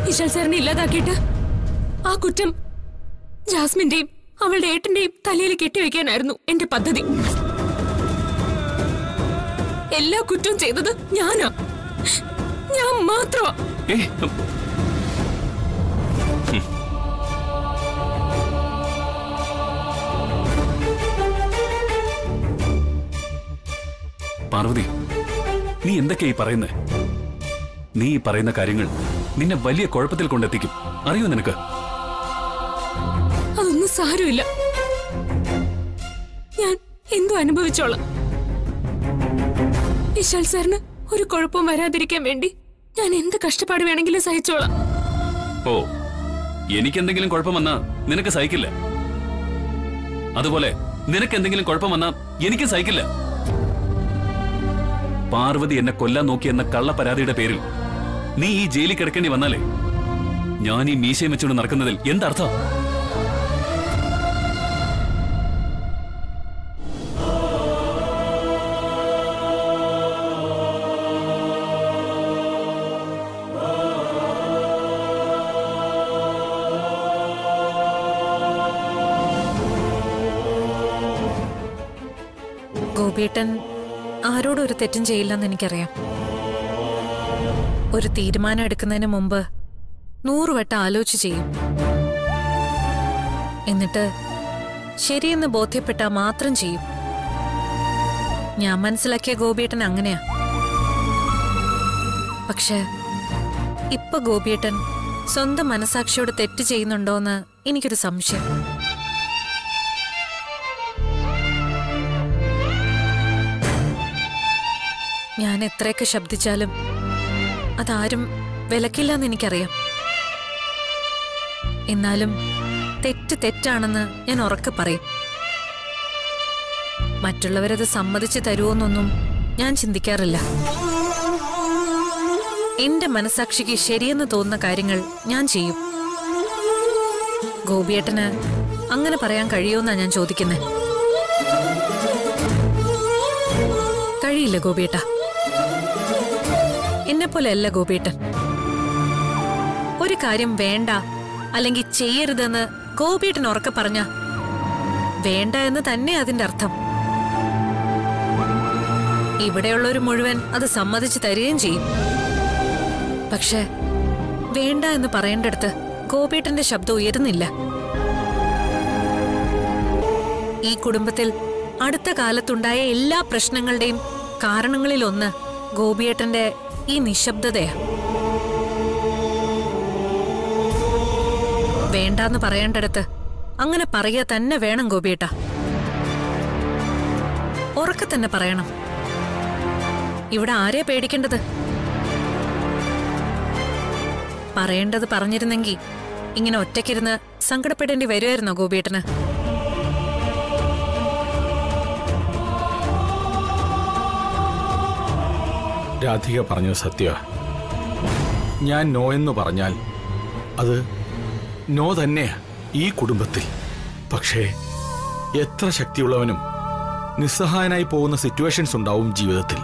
വിശാൽ സാറിനെ ഇല്ലാതാക്കിയിട്ട് ആ കുറ്റം ജാസ്മിന്റെയും അവളുടെ ഏട്ടന്റെയും തലയിൽ കെട്ടിവെക്കാനായിരുന്നു എന്റെ പദ്ധതി എല്ലാ കുറ്റവും ചെയ്തത് ഞാനാ ഞാൻ മാത്രമാ ഏ പാർവതി നീ എന്തൊക്കെയാ ഈ പറയുന്നേ നീ ഈ പറയുന്ന കാര്യങ്ങൾ നിന്നെ വലിയ കുഴപ്പത്തിൽ കൊണ്ടെത്തിക്കും അറിയോ നിനക്ക് അതൊന്നും സാരമില്ല ഞാൻ എന്തോ അനുഭവിച്ചോളാം വിശാൽ സാറിന് ഒരു കുഴപ്പവും വരാതിരിക്കാൻ വേണ്ടി ഞാൻ എന്ത് കഷ്ടപ്പാട് വേണമെങ്കിലും സഹിച്ചോളാം ഓ എനിക്കെന്തെങ്കിലും കുഴപ്പം വന്നാ നിനക്ക് സഹിക്കില്ല അതുപോലെ നിനക്ക് എന്തെങ്കിലും കുഴപ്പം വന്നാ എനിക്ക് സഹിക്കില്ല പാർവതി എന്നെ കൊല്ലാൻ നോക്കി എന്ന കള്ള പരാതിയുടെ പേരിൽ നീ ഈ ജയിലിൽ കിടക്കേണ്ടി വന്നാലേ ഞാൻ ഈ മീശയും വെച്ചുകൊണ്ട് നടക്കുന്നതിൽ എന്തർത്ഥം ഗോപിയേട്ടൻ ആരോടും ഒരു തെറ്റും ചെയ്യില്ലെന്ന് എനിക്കറിയാം ഒരു തീരുമാനം എടുക്കുന്നതിന് മുമ്പ് നൂറുവട്ടം ആലോചിച്ച് ചെയ്യും എന്നിട്ട് ശരിയെന്ന് ബോധ്യപ്പെട്ടാൽ മാത്രം ചെയ്യും ഞാൻ മനസ്സിലാക്കിയ ഗോപിയേട്ടൻ അങ്ങനെയാ പക്ഷെ ഇപ്പൊ ഗോപിയേട്ടൻ സ്വന്തം മനസാക്ഷിയോട് തെറ്റ് ചെയ്യുന്നുണ്ടോന്ന് എനിക്കൊരു സംശയം ഞാൻ എത്രയൊക്കെ ശബ്ദിച്ചാലും അതാരും വിലക്കില്ലെന്ന് എനിക്കറിയാം എന്നാലും തെറ്റ് തെറ്റാണെന്ന് ഞാൻ ഉറക്കെ പറയും മറ്റുള്ളവരത് സമ്മതിച്ചു തരുമോന്നൊന്നും ഞാൻ ചിന്തിക്കാറില്ല എന്റെ മനസാക്ഷിക്ക് ശരിയെന്ന് തോന്നുന്ന കാര്യങ്ങൾ ഞാൻ ചെയ്യും ഗോപിയേട്ടന് അങ്ങനെ പറയാൻ കഴിയുമെന്നാ ഞാൻ ചോദിക്കുന്നത് കഴിയില്ല ഗോപിയേട്ട എന്നെ പോലെയല്ല ഗോപിയേട്ടൻ ഒരു കാര്യം വേണ്ട അല്ലെങ്കിൽ ചെയ്യരുതെന്ന് ഗോപിയേട്ടൻ ഉറക്കെ പറഞ്ഞ വേണ്ട എന്ന് തന്നെ അതിന്റെ അർത്ഥം ഇവിടെയുള്ളൊരു മുഴുവൻ അത് സമ്മതിച്ചു തരികയും ചെയ്യും പക്ഷേ വേണ്ട എന്ന് പറയേണ്ടടുത്ത് ഗോപിയേട്ടന്റെ ശബ്ദം ഉയരുന്നില്ല ഈ കുടുംബത്തിൽ അടുത്ത കാലത്തുണ്ടായ എല്ലാ പ്രശ്നങ്ങളുടെയും കാരണങ്ങളിലൊന്ന് ഗോപിയേട്ടന്റെ ഈ നിശബ്ദതയാ വേണ്ടാന്ന് പറയേണ്ടടുത്ത് അങ്ങനെ പറയുക തന്നെ വേണം ഗോപിയേട്ട ഉറക്കെ തന്നെ പറയണം ഇവിടെ ആരെ പേടിക്കേണ്ടത് പറയേണ്ടത് പറഞ്ഞിരുന്നെങ്കിൽ ഇങ്ങനെ ഒറ്റയ്ക്കിരുന്ന് സങ്കടപ്പെടേണ്ടി വരുമായിരുന്നോ ഗോപിയേട്ടന് രാധിക പറഞ്ഞത് സത്യ ഞാൻ നോ എന്ന് പറഞ്ഞാൽ അത് നോ തന്നെയാ ഈ കുടുംബത്തിൽ പക്ഷേ എത്ര ശക്തിയുള്ളവനും നിസ്സഹായനായി പോകുന്ന സിറ്റുവേഷൻസ് ഉണ്ടാവും ജീവിതത്തിൽ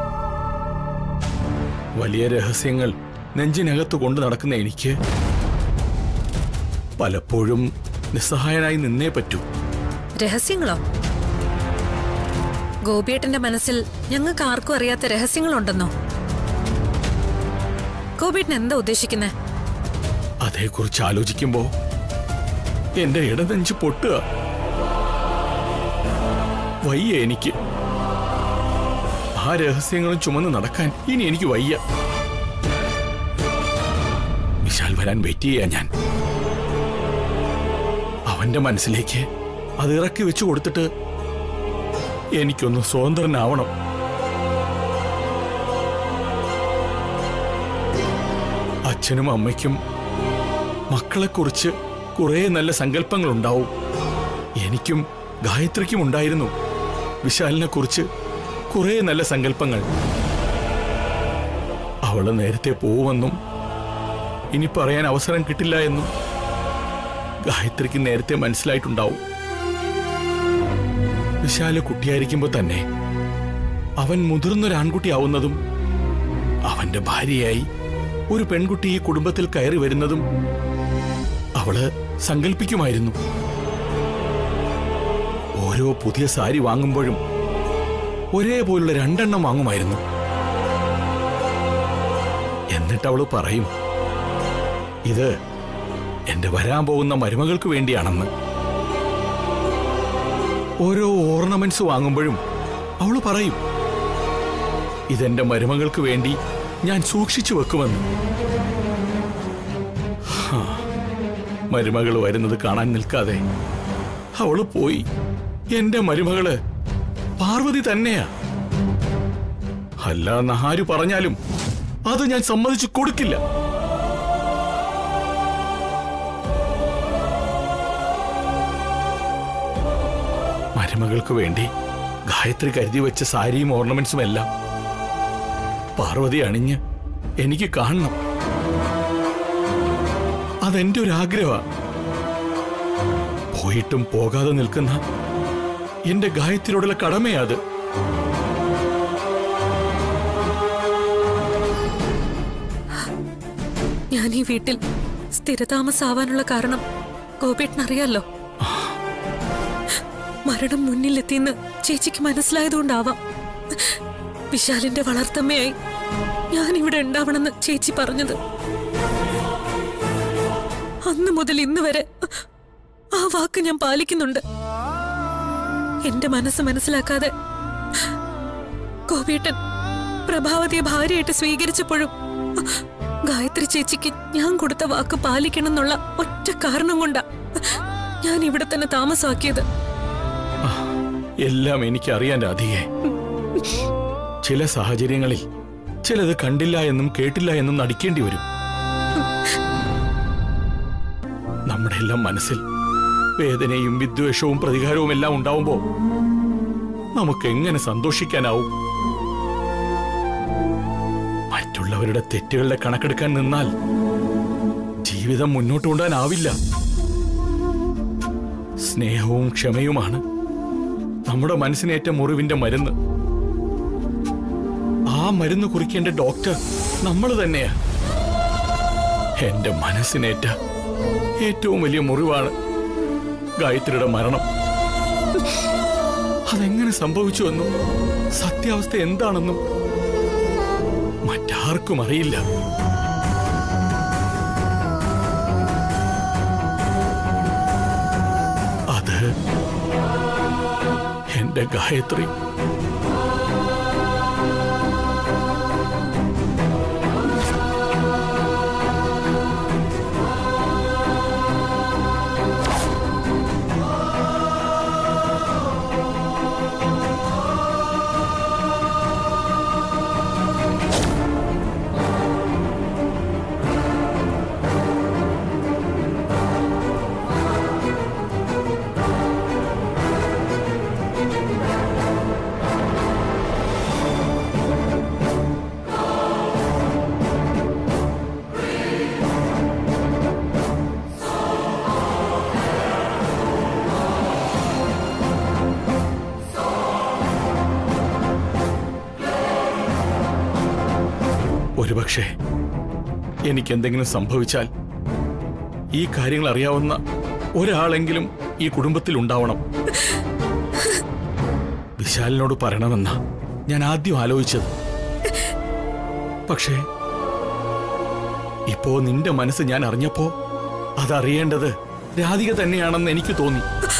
വലിയ രഹസ്യങ്ങൾ നെഞ്ചിനകത്ത് കൊണ്ടു നടക്കുന്ന എനിക്ക് പലപ്പോഴും നിസ്സഹായനായി നിന്നേ പറ്റൂ രഹസ്യങ്ങളോ ഗോപിയേട്ടന്റെ മനസ്സിൽ ഞങ്ങൾക്ക് ആർക്കും അറിയാത്ത രഹസ്യങ്ങളുണ്ടെന്നോ ഗോപിയേട്ടൻ എന്താ ഉദ്ദേശിക്കുന്നേ അതേക്കുറിച്ച് ആലോചിക്കുമ്പോ എന്റെ ഇടനെഞ്ച് പൊട്ടുക വയ്യ എനിക്ക് ആ രഹസ്യങ്ങളും ചുമന്ന് നടക്കാൻ ഇനി എനിക്ക് വയ്യ വിശാൽ വരാൻ വെയിറ്റ് ചെയ്യാ ഞാൻ അവന്റെ മനസ്സിലേക്ക് അത് ഇറക്കി വെച്ചു കൊടുത്തിട്ട് എനിക്കൊന്ന് സ്വതന്ത്രനാവണം അച്ഛനും അമ്മയ്ക്കും മക്കളെക്കുറിച്ച് കുറേ നല്ല സങ്കല്പങ്ങളുണ്ടാവും എനിക്കും ഗായത്രിക്കും ഉണ്ടായിരുന്നു വിശാലിനെ കുറിച്ച് കുറേ നല്ല സങ്കല്പങ്ങൾ അവള് നേരത്തെ പോവുമെന്നും ഇനി പറയാൻ അവസരം കിട്ടില്ല എന്നും ഗായത്രിക്ക് നേരത്തെ മനസ്സിലായിട്ടുണ്ടാവും വിശാല് കുട്ടിയായിരിക്കുമ്പോ തന്നെ അവൻ മുതിർന്നൊരു ആൺകുട്ടിയാവുന്നതും അവന്റെ ഭാര്യയായി ഒരു പെൺകുട്ടി ഈ കുടുംബത്തിൽ കയറി വരുന്നതും അവള് സങ്കല്പിക്കുമായിരുന്നു ഓരോ പുതിയ സാരി വാങ്ങുമ്പോഴും ഒരേപോലുള്ള രണ്ടെണ്ണം വാങ്ങുമായിരുന്നു എന്നിട്ട് അവള് പറയും ഇത് എന്റെ വരാൻ പോകുന്ന മരുമകൾക്ക് വേണ്ടിയാണെന്ന് ഓരോ ഓർണമെന്റ്സ് വാങ്ങുമ്പോഴും അവള് പറയും ഇതെന്റെ മരുമകൾക്ക് വേണ്ടി ഞാൻ സൂക്ഷിച്ചു വെക്കുമെന്ന് ഹാ, മരുമകൾ വരുന്നത് കാണാൻ നിൽക്കാതെ അവള് പോയി എന്റെ മരുമകള് പാർവതി തന്നെയാ അല്ല ആര് പറഞ്ഞാലും അത് ഞാൻ സമ്മതിച്ചു കൊടുക്കില്ല മരുമകൾക്ക് വേണ്ടി ഗായത്രി കരുതി വെച്ച സാരിയും ഓർണമെന്റ്സും എല്ലാം പാർവതി അണിഞ്ഞ് എനിക്ക് കാണണം അതെന്റെ ഒരു ആഗ്രഹ പോയിട്ടും പോകാതെ നിൽക്കുന്ന എന്റെ ഗായത്രിയോടുള്ള കടമയാ അത് ഞാൻ ഈ വീട്ടിൽ സ്ഥിരതാമസാവാനുള്ള കാരണം ഗോപേട്ടനറിയാലോ മരണം മുന്നിലെത്തിയെന്ന് ചേച്ചിക്ക് മനസ്സിലായതുകൊണ്ടാവാം വിശാലിന്റെ വളർത്തമ്മയായി ഞാൻ ഇവിടെ ഉണ്ടാവണമെന്ന് ചേച്ചി പറഞ്ഞത് അന്ന് മുതൽ ഇന്ന് വരെ ആ വാക്ക് ഞാൻ പാലിക്കുന്നുണ്ട് എന്റെ മനസ്സ് മനസ്സിലാക്കാതെ ഗോപിയേട്ടൻ പ്രഭാവതിയെ ഭാര്യയായിട്ട് സ്വീകരിച്ചപ്പോഴും ഗായത്രി ചേച്ചിക്ക് ഞാൻ കൊടുത്ത വാക്ക് പാലിക്കണം എന്നുള്ള ഒറ്റ കാരണം കൊണ്ടാ ഞാൻ ഇവിടെ തന്നെ താമസമാക്കിയത് എല്ലാം എനിക്കറിയാൻ രാധികെ ചില സാഹചര്യങ്ങളിൽ ചിലത് കണ്ടില്ല എന്നും കേട്ടില്ല എന്നും നടിക്കേണ്ടി വരും നമ്മുടെ എല്ലാം മനസ്സിൽ വേദനയും വിദ്വേഷവും പ്രതികാരവും എല്ലാം ഉണ്ടാവുമ്പോ നമുക്ക് എങ്ങനെ സന്തോഷിക്കാനാവും മറ്റുള്ളവരുടെ തെറ്റുകളുടെ കണക്കെടുക്കാൻ നിന്നാൽ ജീവിതം മുന്നോട്ട് കൊണ്ടുപോകാനാവില്ല സ്നേഹവും ക്ഷമയുമാണ് നമ്മുടെ മനസ്സിനേറ്റ മുറിവിന്റെ മരുന്ന് ആ മരുന്ന് കുറിക്കേണ്ട ഡോക്ടർ നമ്മൾ തന്നെയാ എന്റെ മനസ്സിനേറ്റ ഏറ്റവും വലിയ മുറിവാണ് ഗായത്രിയുടെ മരണം അതെങ്ങനെ സംഭവിച്ചുവെന്നും സത്യാവസ്ഥ എന്താണെന്നും മറ്റാർക്കും അറിയില്ല അത് എന്റെ ഗായത്രി ഒരുപക്ഷെ എനിക്ക് എന്തെങ്കിലും സംഭവിച്ചാൽ ഈ കാര്യങ്ങൾ അറിയാവുന്ന ഒരാളെങ്കിലും ഈ കുടുംബത്തിൽ ഉണ്ടാവണം വിശാലിനോട് പറയണമെന്ന ഞാൻ ആദ്യം ആലോചിച്ചത് പക്ഷേ ഇപ്പോ നിന്റെ മനസ്സ് ഞാൻ അറിഞ്ഞപ്പോ അതറിയേണ്ടത് രാധിക തന്നെയാണെന്ന് എനിക്ക് തോന്നി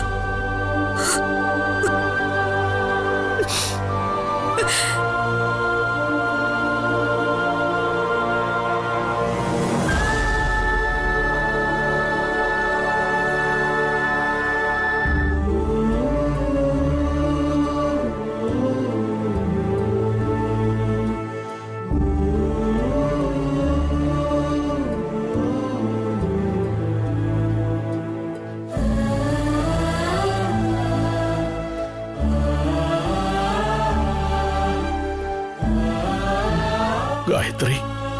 ഗായത്രി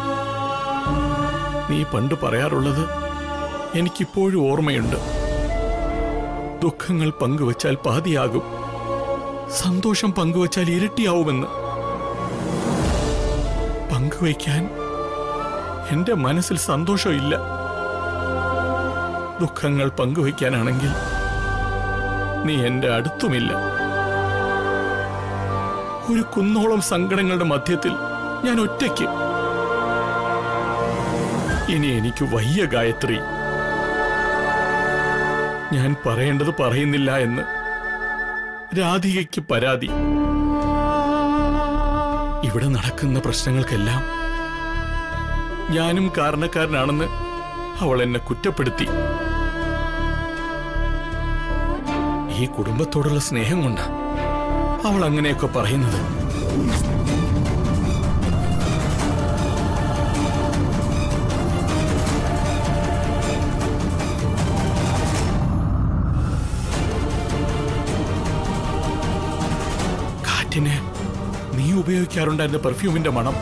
നീ പണ്ട് പറയാറുള്ളത് എനിക്കിപ്പോഴും ഓർമ്മയുണ്ട് ദുഃഖങ്ങൾ പങ്കുവച്ചാൽ പാതിയാകും സന്തോഷം പങ്കുവച്ചാൽ ഇരട്ടിയാവുമെന്ന് പങ്കുവയ്ക്കാൻ എന്റെ മനസ്സിൽ സന്തോഷമില്ല ദുഃഖങ്ങൾ പങ്കുവയ്ക്കാനാണെങ്കിൽ നീ എന്റെ അടുത്തുമില്ല ഒരു കുന്നോളം സങ്കടങ്ങളുടെ മധ്യത്തിൽ ഞാൻ ഒറ്റയ്ക്ക് ഇനി എനിക്ക് വയ്യ ഗായത്രി ഞാൻ പറയേണ്ടത് പറയുന്നില്ല എന്ന് രാധികയ്ക്ക് പരാതി ഇവിടെ നടക്കുന്ന പ്രശ്നങ്ങൾക്കെല്ലാം ഞാനും കാരണക്കാരനാണെന്ന് അവൾ എന്നെ കുറ്റപ്പെടുത്തി ഈ കുടുംബത്തോടുള്ള സ്നേഹം കൊണ്ടാ അവൾ അങ്ങനെയൊക്കെ പറയുന്നത് കാറ്റിന് നീ ഉപയോഗിക്കാറുണ്ടായിരുന്ന പെർഫ്യൂമിന്റെ മണം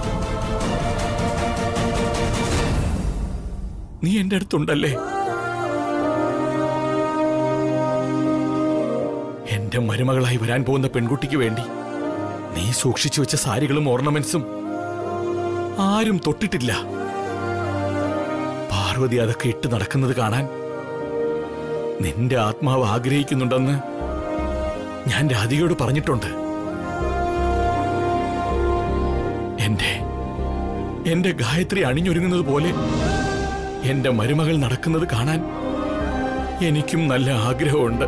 നീ എന്റെ അടുത്തുണ്ടല്ലേ എന്റെ മരുമകളായി വരാൻ പോകുന്ന പെൺകുട്ടിക്ക് വേണ്ടി നീ സൂക്ഷിച്ചു വെച്ച സാരികളും ഓർണമെന്റ്സും ആരും തൊട്ടിട്ടില്ല പാർവതി അതൊക്കെ ഇട്ട് നടക്കുന്നത് കാണാൻ നിന്റെ ആത്മാവ് ആഗ്രഹിക്കുന്നുണ്ടെന്ന് ഞാൻ രാധികയോട് പറഞ്ഞിട്ടുണ്ട് എന്റെ എന്റെ ഗായത്രി അണിഞ്ഞൊരുങ്ങുന്നത് പോലെ എന്റെ മരുമകൾ നടക്കുന്നത് കാണാൻ എനിക്കും നല്ല ആഗ്രഹമുണ്ട്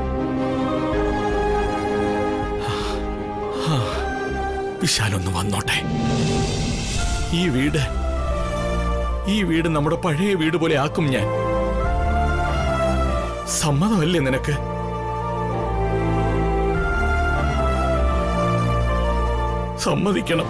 ആ, വിശാലൊന്ന് വന്നോട്ടെ ഈ വീട് ഈ വീട് നമ്മുടെ പഴയ വീട് പോലെ ആക്കും ഞാൻ സമ്മതമല്ലേ നിനക്ക് സമ്മതിക്കണം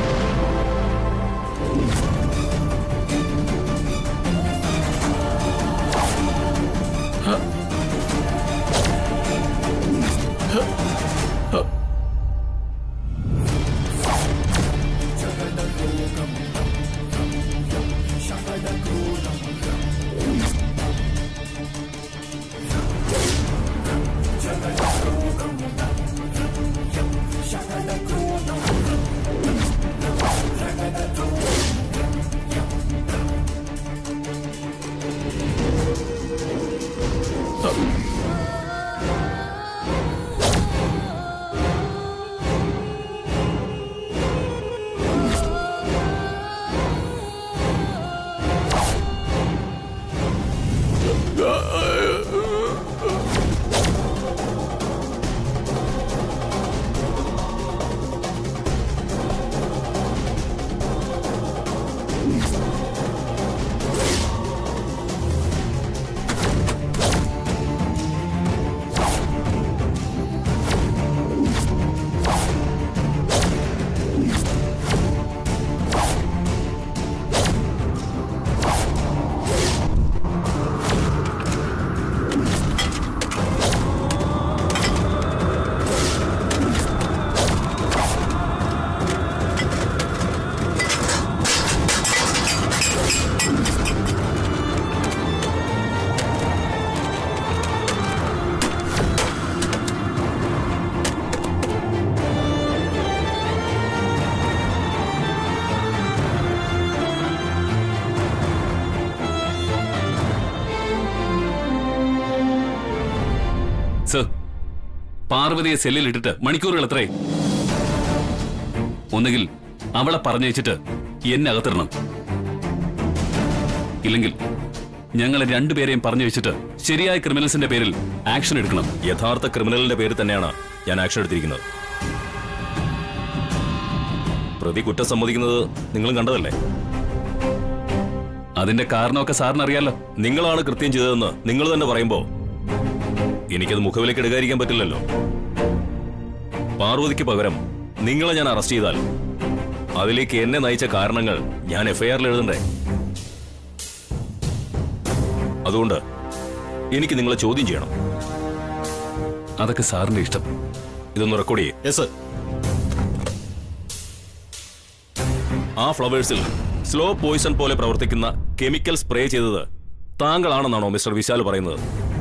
സർ പാർവതിയെ സെല്ലിൽ ഇട്ടിട്ട് മണിക്കൂറുകൾ എത്രയായി ഒന്നുകിൽ അവളെ പറഞ്ഞയച്ചിട്ട് എന്നെ അകത്തിടണം ഇല്ലെങ്കിൽ ഞങ്ങളെ രണ്ടുപേരെയും പറഞ്ഞു വെച്ചിട്ട് ശരിയായ ക്രിമിനൽസിന്റെ പേരിൽ ആക്ഷൻ എടുക്കണം യഥാർത്ഥ ക്രിമിനലിന്റെ പേര് തന്നെയാണ് ഞാൻ ആക്ഷൻ എടുത്തിരിക്കുന്നത് പ്രതി കുറ്റം സമ്മതിക്കുന്നത് നിങ്ങളും കണ്ടതല്ലേ അതിന്റെ കാരണമൊക്കെ സാറിന് അറിയാലോ നിങ്ങളാണ് കൃത്യം ചെയ്തതെന്ന് നിങ്ങൾ തന്നെ പറയുമ്പോ എനിക്കത് മുഖവിലേക്ക് എടുക്കാതിരിക്കാൻ പറ്റില്ലല്ലോ പാർവതിക്ക് പകരം നിങ്ങളെ ഞാൻ അറസ്റ്റ് ചെയ്താൽ അതിലേക്ക് എന്നെ നയിച്ച കാരണങ്ങൾ ഞാൻ എഫ്ഐആറിൽ എഴുതണ്ടേ അതുകൊണ്ട് എനിക്ക് നിങ്ങളെ ചോദ്യം ചെയ്യണം അതൊക്കെ സാറിന്റെ ഇഷ്ടം ഇതൊന്ന് റെക്കോർഡ് ചെയ്യേ യെസ് ആ ഫ്ലവേഴ്സിൽ സ്ലോ പോയിസൺ പോലെ പ്രവർത്തിക്കുന്ന കെമിക്കൽ സ്പ്രേ ചെയ്തത് താങ്കളാണെന്നാണോ മിസ്റ്റർ വിശാൽ പറയുന്നത്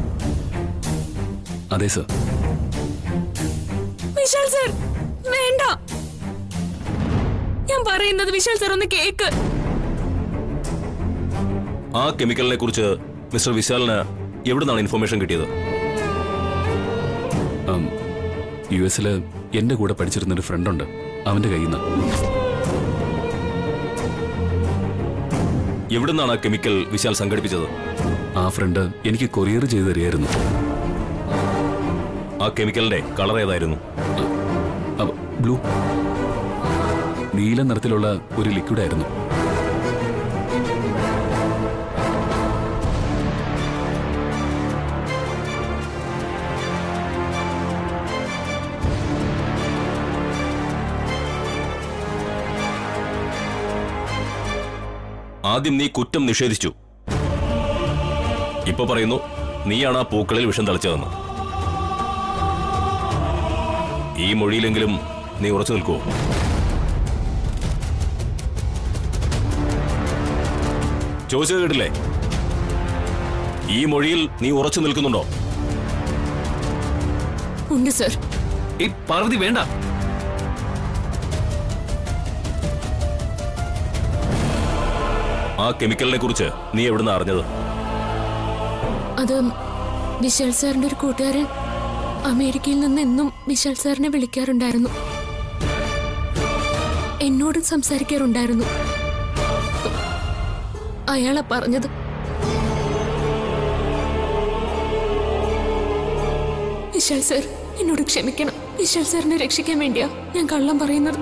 അതെ സർ വിശാൽ സർ വേണ്ട ഞാൻ പറയുന്നത് വിശാൽ സർ ഒന്ന് കേക്ക് ആ കെമിക്കലിനെ കുറിച്ച് മിസ്റ്റർ വിശാലിന് എവിടുന്നാണ് ഇൻഫർമേഷൻ കിട്ടിയത് ഉം, യു എസില് എന്റെ കൂടെ പഠിച്ചിരുന്ന ഒരു ഫ്രണ്ടുണ്ട് അവന്റെ കയ്യിൽ നിന്ന് എവിടുന്നാണ് ആ കെമിക്കൽ വിശാൽ സംഘടിപ്പിച്ചത് ആ ഫ്രണ്ട് എനിക്ക് കൊറിയർ ചെയ്തു തരികയായിരുന്നു ആ കെമിക്കലിന്റെ കളർ ഏതായിരുന്നു അവ- ബ്ലൂ നീല നിറത്തിലുള്ള ഒരു ലിക്വിഡായിരുന്നു ആദ്യം നീ കുറ്റം നിഷേധിച്ചു ഇപ്പൊ പറയുന്നു നീയാണ് ആ പൂക്കളിൽ വിഷം തളിച്ചതെന്ന് ഈ മൊഴിയിലെങ്കിലും നീ ഉറച്ചു നിൽക്കുവോ ചോദിച്ചത് കേട്ടില്ലേ ഈ മൊഴിയിൽ നീ ഉറച്ചു നിൽക്കുന്നുണ്ടോ ഉണ്ട് സർ ഏയ് പാർവതി വേണ്ട ആ കെമിക്കലിനെ കുറിച്ച് നീ എവിടുന്ന് അറിഞ്ഞത് അത് വിശാൽ സാറിന്റെ ഒരു കൂട്ടുകാരൻ അമേരിക്കയിൽ നിന്ന് എന്നും വിശാൽ സാറിനെ വിളിക്കാറുണ്ടായിരുന്നു എന്നോടും സംസാരിക്കാറുണ്ടായിരുന്നു അയാളാ പറഞ്ഞത് വിശാൽ സാർ എന്നോട് ക്ഷമിക്കണം വിശാൽ സാറിനെ രക്ഷിക്കാൻ വേണ്ടിയാ ഞാൻ കള്ളം പറയുന്നത്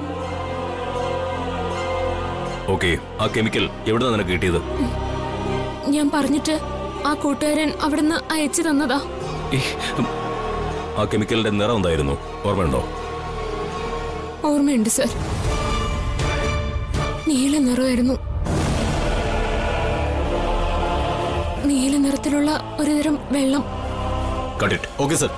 ഓക്കെ ആ കെമിക്കൽ എവിടെ നിനക്ക് കിട്ടിയത് ഞാൻ പറഞ്ഞിട്ട് ആ കൂട്ടുകാരൻ അവിടുന്ന് അയച്ചു തന്നതാ ഏയ്, ഉം, ആ കെമിക്കലിന്റെ നിറം എന്തായിരുന്നു ഓർമ്മയുണ്ടോ ഓർമ്മയുണ്ട് സർ നീല നിറമായിരുന്നു നീല നിറത്തിലുള്ള ഒരുതരം വെള്ളം കണ്ടിട്ട് ഓക്കെ സർ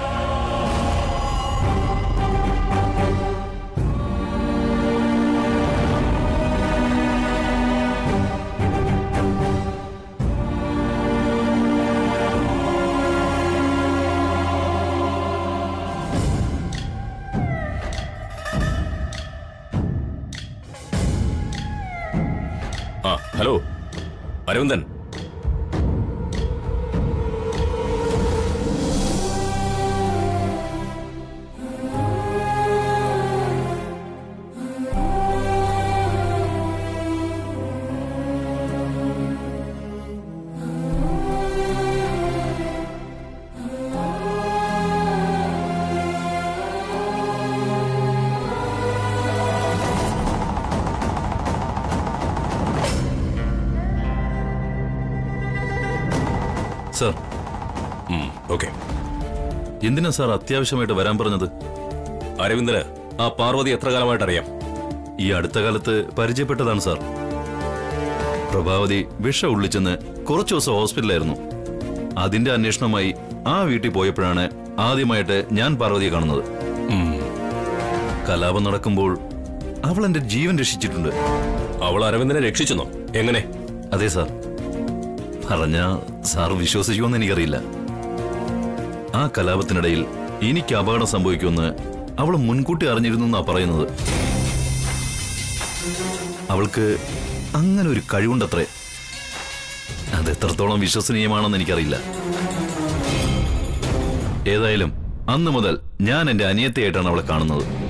ആ ഹലോ അരവിന്ദൻ സാർ ഓക്കെ എന്തിനാ സാർ അത്യാവശ്യമായിട്ട് വരാൻ പറഞ്ഞത് അരവിന്ദന് ആ പാർവതി എത്ര കാലമായിട്ട് അറിയാം ഈ അടുത്ത കാലത്ത് പരിചയപ്പെട്ടതാണ് സാർ പ്രഭാവതി വിഷം ഉള്ളിച്ചെന്ന് കുറച്ചു ദിവസം ഹോസ്പിറ്റലായിരുന്നു അതിന്റെ അന്വേഷണമായി ആ വീട്ടിൽ പോയപ്പോഴാണ് ആദ്യമായിട്ട് ഞാൻ പാർവതിയെ കാണുന്നത് കലാപം നടക്കുമ്പോൾ അവൾ എന്റെ ജീവൻ രക്ഷിച്ചിട്ടുണ്ട് അവൾ അരവിന്ദനെ രക്ഷിച്ചെന്നോ എങ്ങനെ അതെ സാർ പറഞ്ഞ സാർ വിശ്വസിക്കുമെന്ന് എനിക്കറിയില്ല ആ കലാപത്തിനിടയിൽ എനിക്ക് അപകടം സംഭവിക്കുമെന്ന് അവൾ മുൻകൂട്ടി അറിഞ്ഞിരുന്നു എന്നാ പറയുന്നത് അവൾക്ക് അങ്ങനെ ഒരു കഴിവുണ്ടത്രേ അത് എത്രത്തോളം വിശ്വസനീയമാണെന്ന് എനിക്കറിയില്ല ഏതായാലും അന്ന് മുതൽ ഞാൻ എന്റെ അനിയത്തിയായിട്ടാണ് അവളെ കാണുന്നത്